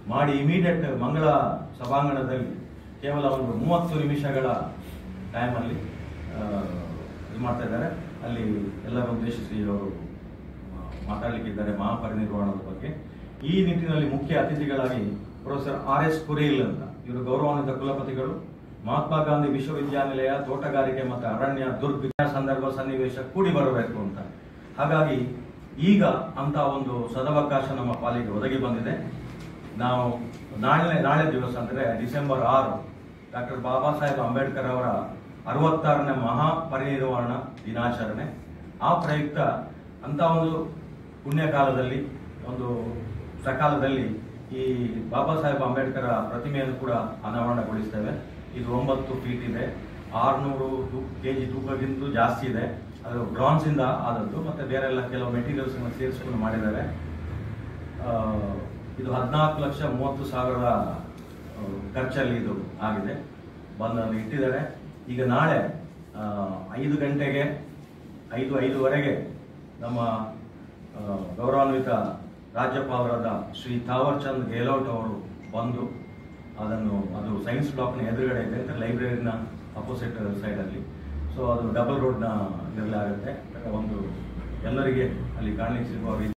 ಮಾಡಿ ಇಮಿಡಿಯೇಟ್ ಮಂಗಳ ಸಭಾಂಗಣದಲ್ಲಿ ಕೇವಲ ಒಂದು ಮೂವತ್ತು ನಿಮಿಷಗಳ ಟೈಮಲ್ಲಿ ಇದು ಮಾಡ್ತಾ ಇದ್ದಾರೆ ಅಲ್ಲಿ ಎಲ್ಲರ ಉದ್ದೇಶಿಸಿ ಅವರು ಮಾತಾಡಲಿಕ್ಕಿದ್ದಾರೆ ಮಹಾಪರಿನಿರ್ವಾಣದ ಬಗ್ಗೆ ಈ ನಿಟ್ಟಿನಲ್ಲಿ ಮುಖ್ಯ ಅತಿಥಿಗಳಾಗಿ ಪ್ರೊಫೆಸರ್ ಆರ್ ಎಸ್ ಕುರೇಲ್ ಅಂತ ಇವರು ಗೌರವಾನ್ವಿತ ಕುಲಪತಿಗಳು ಮಹಾತ್ಮ ಗಾಂಧಿ ವಿಶ್ವವಿದ್ಯಾನಿಲಯ ತೋಟಗಾರಿಕೆ ಮತ್ತು ಅರಣ್ಯ ದುರ್ಗ ಸಂದರ್ಭ ಸನ್ನಿವೇಶ ಕೂಡಿ ಬರಬೇಕು ಅಂತ ಹಾಗಾಗಿ ಈಗ ಅಂತ ಒಂದು ಸದವಕಾಶ ನಮ್ಮ ಪಾಲಿಗೆ ಒದಗಿ ಬಂದಿದೆ ನಾವು ನಾಳೆ ನಾಳೆ ದಿವಸ ಅಂದರೆ ಡಿಸೆಂಬರ್ ಆರು ಡಾಕ್ಟರ್ ಬಾಬಾ ಸಾಹೇಬ್ ಅಂಬೇಡ್ಕರ್ ಅವರ ಅರವತ್ತಾರನೇ ಮಹಾಪರಿನಿರ್ವಾಣ ದಿನಾಚರಣೆ ಆ ಪ್ರಯುಕ್ತ ಅಂತ ಒಂದು ಪುಣ್ಯಕಾಲದಲ್ಲಿ ಒಂದು ಸಕಾಲದಲ್ಲಿ ಈ ಬಾಬಾ ಸಾಹೇಬ್ ಅಂಬೇಡ್ಕರ್ ಪ್ರತಿಮೆಯನ್ನು ಕೂಡ ಅನಾವರಣಗೊಳಿಸ್ತೇವೆ ಇದು ಒಂಬತ್ತು ಫೀಟ್ ಇದೆ ಆರುನೂರು ಕೆ ಜಿ ತೂಕಕ್ಕಿಂತ ಜಾಸ್ತಿ ಇದೆ ಅದು ಬ್ರಾನ್ಸ್ ಇಂದ ಆದದ್ದು ಮತ್ತೆ ಬೇರೆ ಎಲ್ಲ ಕೆಲವು ಮೆಟೀರಿಯಲ್ಸ್ ಸೇರಿಸ್ಕೊಂಡು ಮಾಡಿದ್ದಾರೆ ಆ, ಇದು ಹದಿನಾಲ್ಕು ಲಕ್ಷ ಮೂವತ್ತು ಸಾವಿರ ಆ, ಖರ್ಚಲ್ಲಿ ಇದು ಆಗಿದೆ ಬಂದಲ್ಲಿ ಇಟ್ಟಿದ್ದಾರೆ ಈಗ ನಾಳೆ ಆ, ಐದು ಗಂಟೆಗೆ ಐದು ಐದುವರೆಗೆ ನಮ್ಮ ಆ, ಗೌರವಾನ್ವಿತ ರಾಜ್ಯಪಾಲರಾದ ಶ್ರೀ ಥಾವರ್ ಚಂದ್ ಗೆಹ್ಲೋಟ್ ಅವರು ಬಂದು ಅದನ್ನು ಅದು ಸೈನ್ಸ್ ಬ್ಲಾಕ್ನ ಎದುರುಗಡೆ ಇದೆ ಅಂತ ಲೈಬ್ರರಿನ ಅಪೋಸಿಟ್ ಸೈಡಲ್ಲಿ ಸೊ ಅದು ಡಬಲ್ ರೋಡ್ನ ಇದರಲ್ಲಿ ಆಗುತ್ತೆ ಒಂದು ಎಲ್ಲರಿಗೆ ಅಲ್ಲಿ ಕಾಣಲಿಕ್ಕೆ ಸಿಗುವ ರೀತಿ